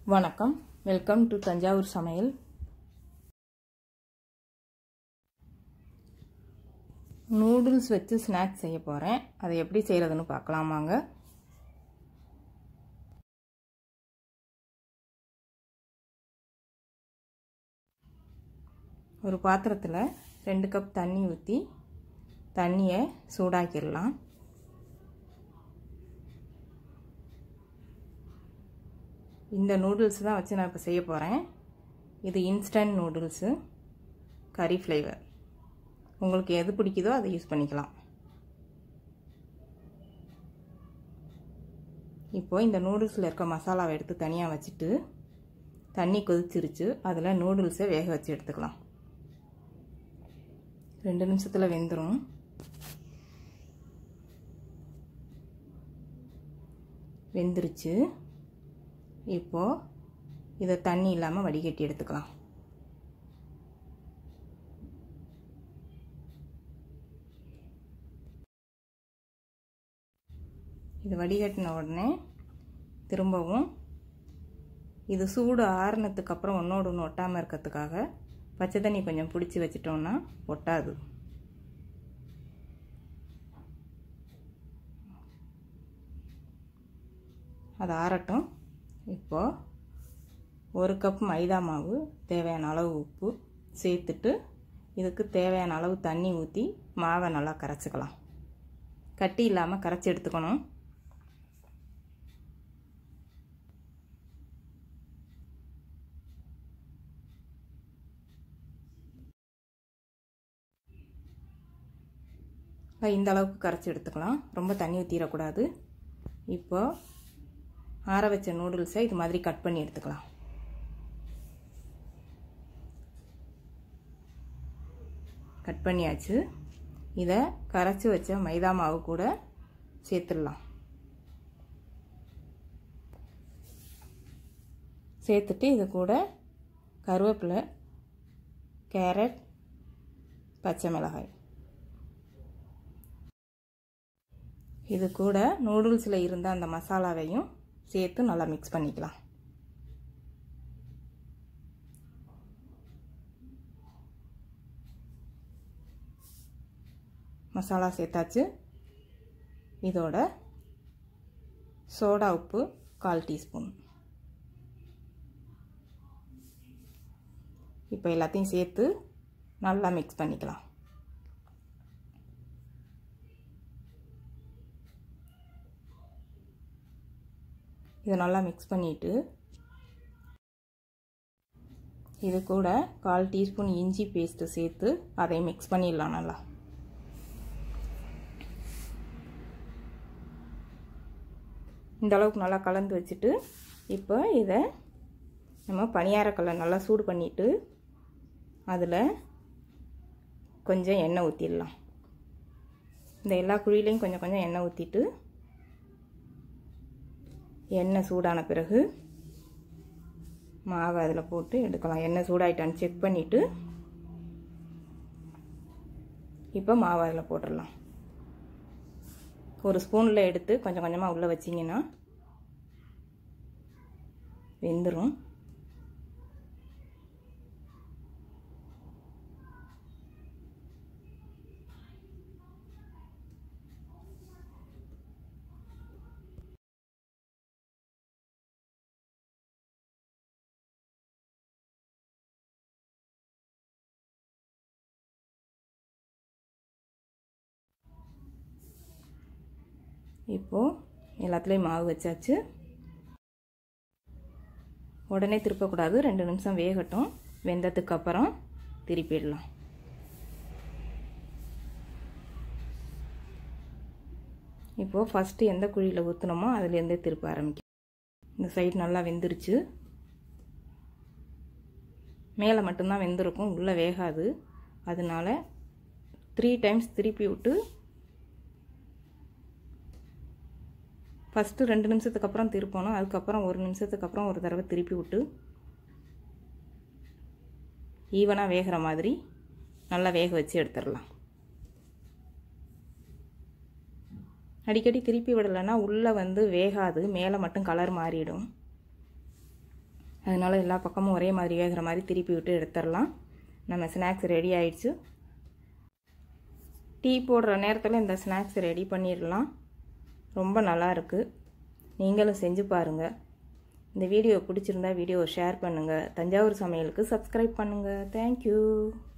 வணக்கம் welcome to Thanjavur சமையல் noodles வச்சு ஸ்நாக்ஸ் செய்ய போகிறேன் அதை எப்படி செய்கிறதுன்னு பார்க்கலாமாங்க ஒரு பாத்திரத்தில் ரெண்டு கப் தண்ணி ஊற்றி தண்ணியை சூடாக்கிடலாம் இந்த நூடுல்ஸ் தான் வச்சு நான் இப்போ செய்ய போகிறேன் இது இன்ஸ்டன்ட் நூடுல்ஸு கறி ஃப்ளேவர் உங்களுக்கு எது பிடிக்குதோ அதை யூஸ் பண்ணிக்கலாம் இப்போது இந்த நூடுல்ஸில் இருக்க மசாலாவை எடுத்து தனியாக வச்சுட்டு தண்ணி கொதிச்சிருச்சு அதில் நூடுல்ஸை வேக வச்சு எடுத்துக்கலாம் ரெண்டு நிமிஷத்தில் வெந்துடும் வெந்துருச்சு இப்போது இதை தண்ணி இல்லாமல் வடிகட்டி எடுத்துக்கலாம் இது வடிகட்டின உடனே திரும்பவும் இது சூடு ஆறுனதுக்கு அப்புறம் ஒன்றோடு ஒன்று ஒட்டாமல் இருக்கிறதுக்காக பச்சை தண்ணி கொஞ்சம் பிடிச்சி வச்சிட்டோம்னா ஒட்டாது அது ஆறட்டும் இப்போது ஒரு கப் மைதா மாவு தேவையான அளவு உப்பு சேர்த்துட்டு இதுக்கு தேவையான அளவு தண்ணி ஊற்றி மாவை நல்லா கரைச்சிக்கலாம் கட்டி இல்லாமல் கரைச்சி எடுத்துக்கணும் இந்த அளவுக்கு கரைச்சி எடுத்துக்கலாம் ரொம்ப தண்ணி ஊற்றிடக்கூடாது இப்போ ஆற வச்ச நூடுல்ஸை இது மாதிரி கட் பண்ணி எடுத்துக்கலாம் கட் பண்ணியாச்சு இதை கரைச்சி வச்ச மைதா மாவு கூட சேர்த்துடலாம் சேர்த்துட்டு இது கூட கருவேப்பிலை கேரட் பச்சை மிளகாய் இது கூட நூடுல்ஸில் இருந்த அந்த மசாலாவையும் சேர்த்து நல்லா மிக்ஸ் பண்ணிக்கலாம் மசாலா சேர்த்தாச்சு இதோட சோடா உப்பு கால் டீஸ்பூன் இப்போ எல்லாத்தையும் சேர்த்து நல்லா மிக்ஸ் பண்ணிக்கலாம் இதை நல்லா மிக்ஸ் பண்ணிவிட்டு இது கூட கால் டீஸ்பூன் இஞ்சி பேஸ்ட்டு சேர்த்து அதை மிக்ஸ் பண்ணிடலாம் நல்லா இந்த அளவுக்கு நல்லா கலந்து வச்சுட்டு இப்போ இதை நம்ம பனியாரக்கல்லை நல்லா சூடு பண்ணிவிட்டு அதில் கொஞ்சம் எண்ணெய் ஊற்றிடலாம் இந்த எல்லா குழியிலையும் கொஞ்சம் கொஞ்சம் எண்ணெய் ஊற்றிட்டு எண்ணெய் சூடான பிறகு மாவை அதில் போட்டு எடுக்கலாம் எண்ணெய் சூடாயிட்டான்னு செக் பண்ணிவிட்டு இப்போ மாவை அதில் போட்டுடலாம் ஒரு ஸ்பூனில் எடுத்து கொஞ்சம் கொஞ்சமாக உள்ளே வச்சிங்கன்னா வெந்துடும் இப்போது எல்லாத்துலேயும் மாவு வச்சாச்சு உடனே திருப்பக்கூடாது ரெண்டு நிமிஷம் வேகட்டும் வெந்ததுக்கு அப்புறம் திருப்பிடலாம் இப்போது ஃபஸ்ட்டு எந்த குழியில் ஊற்றுனோமோ அதுலேருந்தே திருப்ப ஆரம்பிக்கும் இந்த சைடு நல்லா வெந்துருச்சு மேலே மட்டும்தான் வெந்திருக்கும் உள்ளே வேகாது அதனால த்ரீ டைம்ஸ் திருப்பி விட்டு ஃபஸ்ட்டு ரெண்டு நிமிஷத்துக்கு அப்புறம் திருப்பணும் அதுக்கப்புறம் ஒரு நிமிஷத்துக்கு அப்புறம் ஒரு தடவை திருப்பி விட்டு ஈவனாக வேகிற மாதிரி நல்லா வேக வச்சு எடுத்துடலாம் அடிக்கடி திருப்பி விடலைன்னா உள்ளே வந்து வேகாது மேலே மட்டும் கலர் மாறிடும் அதனால் எல்லா பக்கமும் ஒரே மாதிரி வேகிற மாதிரி திருப்பி விட்டு எடுத்துடலாம் நம்ம ஸ்நாக்ஸ் ரெடி ஆயிடுச்சு டீ போடுற நேரத்தில் இந்த ஸ்நாக்ஸ் ரெடி பண்ணிடலாம் ரொம்ப நல்லா இருக்குது நீங்களும் செஞ்சு பாருங்கள் இந்த வீடியோ பிடிச்சிருந்தா வீடியோவை ஷேர் பண்ணுங்கள் தஞ்சாவூர் சமையலுக்கு சப்ஸ்கிரைப் பண்ணுங்கள் தேங்க்யூ